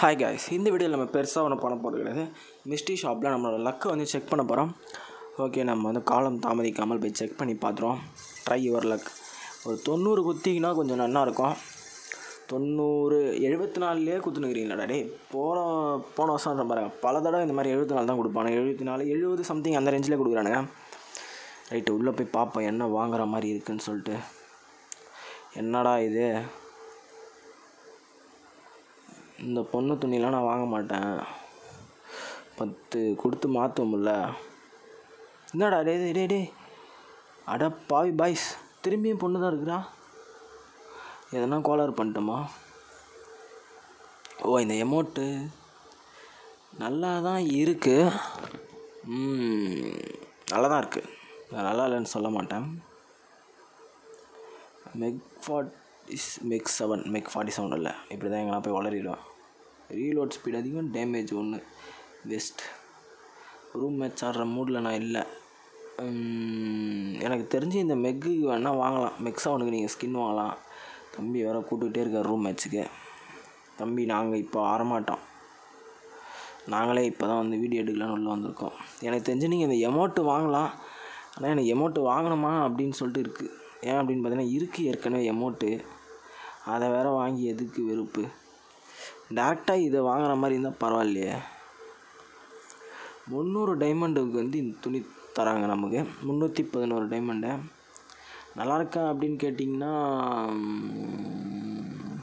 hi guys இந்த வீடியோவில் நம்ம பெருசாக ஒன்றும் பண்ண போகிறது கிடையாது மிஸ்டி ஷாப்பில் நம்மளோட லக்கை வந்து செக் பண்ண போகிறோம் ஓகே நம்ம வந்து காலம் தாமதிக்காமல் போய் செக் பண்ணி பார்த்துருவோம் ட்ரை யுவர் லக் ஒரு தொண்ணூறு குத்திங்கன்னா கொஞ்சம் நல்லா இருக்கும் தொண்ணூறு எழுபத்தி நாலுலேயே குத்துனுக்கிறீங்களா டேய் போன போன வருஷம் பாருங்க பல தடவை இந்த மாதிரி எழுபத்தி நாலு தான் கொடுப்பானுங்க எழுபத்தி நாலு எழுபது சம்திங் அந்த ரேஞ்சிலே கொடுக்குறானுங்க ரைட்டு உள்ளே போய் பார்ப்போம் என்ன வாங்குற மாதிரி இருக்குன்னு சொல்லிட்டு என்னடா இது இந்த பொண்ணு துணிலாம் நான் வாங்க மாட்டேன் பத்து கொடுத்து மாற்றுவோம்ல என்னடா டே டே டே டே அட பாவி பாய்ஸ் திரும்பியும் பொண்ணு தான் இருக்கிறா எதனா கோளாறு பண்ணிட்டோமா ஓ இந்த எமௌண்ட்டு நல்லா தான் இருக்குது நல்லா தான் இருக்குது நான் நல்லா இல்லைன்னு சொல்ல மாட்டேன் மெக் ஃபார்ட் இஸ் மெக் செவன் மெக் ஃபார்ட்டி செவன் இல்லை இப்படி தான் எங்கன்னா போய் வளரிடுவேன் ரீலோட் ஸ்பீட் அதிகம் டேமேஜ் ஒன்று வெஸ்ட் ரூம் மேட்ச் ஆடுற மூடில் நான் இல்லை உம், எனக்கு தெரிஞ்சு இந்த மெக்கு வேணால் வாங்கலாம் மெக் செவனுக்கு நீங்கள் ஸ்கின் வாங்கலாம் தம்பி வேறு கூப்பிட்டுக்கிட்டே இருக்கார் ரூம் மேட்ச்சுக்கு தம்பி நாங்கள் இப்போ ஆரமாட்டோம் நாங்களே இப்போ தான் வந்து வீடியோ எடுக்கலாம்னு உள்ளே வந்திருக்கோம் எனக்கு தெரிஞ்சு நீங்கள் இந்த எமௌண்ட்டு வாங்கலாம் ஆனால் எனக்கு எமௌண்ட்டு வாங்கணுமா அப்படின்னு சொல்லிட்டு இருக்குது ஏன் அப்படின்னு பார்த்தீங்கன்னா இருக்குது ஏற்கனவே எமௌண்ட்டு அதை வேற வாங்கி எதுக்கு வெறுப்பு டேரெக்டாக இதை வாங்குற மாதிரி இருந்தால் பரவாயில்லையே முந்நூறு டைமண்டுக்கு வந்து இந்த துணி தராங்க நமக்கு முந்நூற்றி பதினோரு டைமண்டு நல்லா இருக்கா அப்படின்னு கேட்டிங்கன்னா உம்,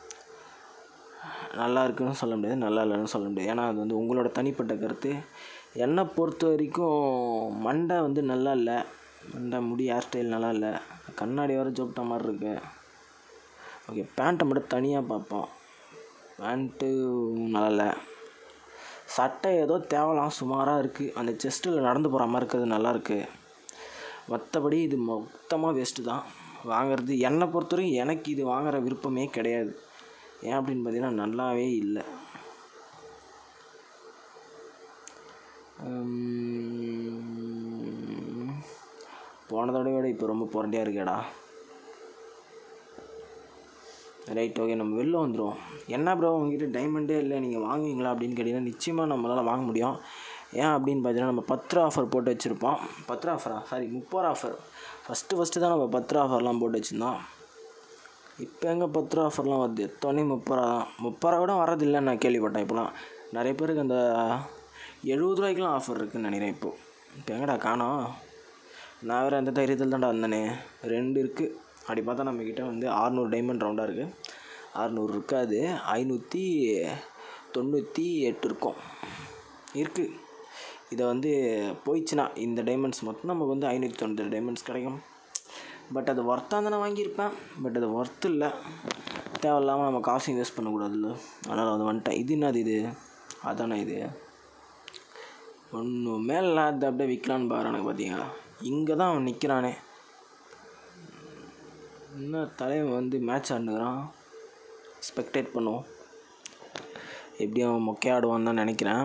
நல்லா இருக்குன்னு சொல்ல முடியாது நல்லா இல்லைன்னு சொல்ல முடியாது ஏன்னா அது வந்து உங்களோட தனிப்பட்ட கருத்து என்னை பொறுத்த வரைக்கும் மண்டை வந்து நல்லா இல்லை மண்டை முடி ஹேர் ஸ்டைல் நல்லா இல்லை கண்ணாடி வர ஜோப்பிட்ட மாதிரி இருக்கு ஓகே பேண்ட்டை மட்டும் தனியாக பார்ப்போம் பேண்ட்டு நல்லா இல்லை சட்டை ஏதோ தேவலாம் சுமாராக இருக்குது அந்த செஸ்ட்டில் நடந்து போகிற மாதிரி இருக்கிறது நல்லா இருக்குது மற்றபடி இது மொத்தமாக வேஸ்ட்டு தான் வாங்குறது என்னை பொறுத்தவரைக்கும் எனக்கு இது வாங்குற விருப்பமே கிடையாது ஏன் அப்படின்னு பார்த்தீங்கன்னா நல்லாவே இல்லை உம், போனதோட விட இப்போ ரொம்ப புரண்டியாக இருக்கேடா ரைட் ஓகே நம்ம வெளில வந்துடுவோம் என்ன ப்ரோ உங்ககிட்ட டைமண்டே இல்லை நீங்கள் வாங்குவீங்களா அப்படின்னு கேட்டிங்கன்னா நிச்சயமாக நம்மளால் வாங்க முடியும் ஏன் அப்படின்னு பார்த்தீங்கன்னா நம்ம பத்து ரூபா ஆஃபர் போட்டு வச்சுருப்போம் பத்து ரூபா ஆஃபரா சாரி முப்பது ரூபா ஆஃபர் ஃபஸ்ட்டு ஃபஸ்ட்டு தான் நம்ம பத்து ரூபா ஆஃபர்லாம் போட்டு வச்சுருந்தோம் இப்போ எங்கே பத்து ரூபா ஆஃபர்லாம் வருது எத்தனை முப்பது ரூபா தான் முப்பது ரூபா கூட வரதில்லைன்னு நான் கேள்விப்பட்டேன் இப்போலாம் நிறைய பேருக்கு அந்த எழுபது ரூபாய்க்குலாம் ஆஃபர் இருக்குன்னு நினைக்கிறேன் இப்போது இப்போ எங்கடா காணோம் நான் வேறு அந்த தைரியத்தில் தான்டா வந்தேனே ரெண்டு இருக்குது அப்படி பார்த்தா நம்மக்கிட்ட வந்து ஆறுநூறு டைமண்ட் ரவுண்டாக இருக்குது ஆறுநூறு இருக்காது ஐநூற்றி தொண்ணூற்றி எட்டு இருக்கும் இருக்குது இதை வந்து போயிடுச்சுன்னா இந்த டைமண்ட்ஸ் மொத்தம் நமக்கு வந்து ஐநூற்றி தொண்ணூறு டைமண்ட்ஸ் கிடைக்கும் பட் அது ஒர்த்தாக தானே வாங்கியிருப்பேன் பட் அது ஒர்த் இல்லை தேவையில்லாமல் நம்ம காசு இன்வெஸ்ட் பண்ணக்கூடாதுல்ல அதனால் வந்து வந்துட்டேன் இது என்னது இது அதானே இது ஒன்று மேலே அது அப்படியே விற்கலான்னு பாரு எனக்கு பார்த்தீங்களா இங்கே தான் அவன் நிற்கிறானே இன்னும் தலைவன் வந்து மேட்ச் ஆடுனுக்கிறான் ஸ்பெக்டேட் பண்ணுவோம் எப்படியும் அவன் மொக்கை ஆடுவான்னு தான் நினைக்கிறேன்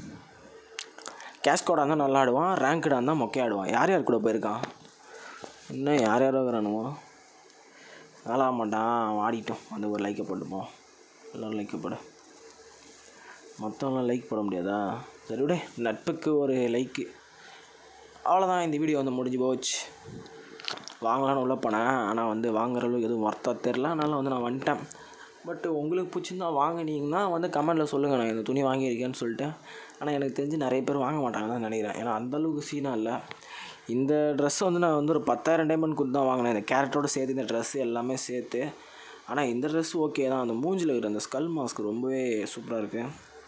கேஷ் கோடாக இருந்தால் நல்லா ஆடுவான் ரேங்க்டாக இருந்தால் மொக்கை ஆடுவான் யார் யார் கூட போயிருக்கான் இன்னும் யார் யாரோ இருக்கிறானுவோ வேலை ஆக மாட்டான் அவன் ஆடிட்டோம் அந்த ஒரு லைக்கை போட்டுப்போம் எல்லோரும் லைக்கை போடு மற்றவங்களாம் லைக் போட முடியாதா சரி விடு நட்புக்கு ஒரு லைக்கு அவ்வளோதான் இந்த வீடியோ வந்து முடிஞ்சு போச்சு வாங்கலான்னு உள்ளே போனேன் ஆனால் வந்து வாங்குற அளவுக்கு எதுவும் ஒர்த்தாக தெரில அதனால் வந்து நான் வந்துட்டேன் பட் உங்களுக்கு பிடிச்சிருந்தா வாங்கினீங்கன்னா வந்து கமெண்ட்டில் சொல்லுங்கள் நான் இந்த துணி வாங்கியிருக்கேன்னு சொல்லிட்டு ஆனால் எனக்கு தெரிஞ்சு நிறைய பேர் வாங்க மாட்டாங்க தான் நினைக்கிறேன் ஏன்னா அந்தளவுக்கு சீனாக இல்லை இந்த ட்ரெஸ் வந்து நான் வந்து ஒரு பத்தாயிரம் டைமண்ட் கொடுத்து தான் வாங்கினேன் இந்த கேரட்டோடு சேர்த்து இந்த ட்ரெஸ் எல்லாமே சேர்த்து ஆனால் இந்த ட்ரெஸ் ஓகே தான் அந்த மூஞ்சில் இருக்கிற அந்த ஸ்கல் மாஸ்க் ரொம்பவே சூப்பராக இருக்குது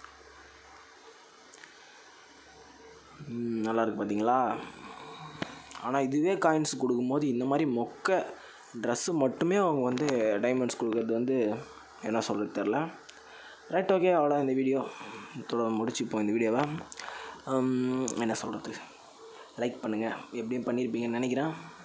ம், நல்லா இருக்கு பார்த்தீங்களா ஆனால் இதுவே காயின்ஸ் கொடுக்கும்போது இந்த மாதிரி மொக்க ட்ரெஸ்ஸு மட்டுமே அவங்க வந்து டைமண்ட்ஸ் கொடுக்குறது வந்து என்ன சொல்கிறது தெரில ரைட் ஓகே அவ்வளோ இந்த வீடியோ இதோட முடிச்சுப்போம் இந்த வீடியோவை உம், என்ன சொல்கிறது லைக் பண்ணுங்கள் எப்படியும் பண்ணியிருப்பீங்கன்னு நினைக்கிறேன்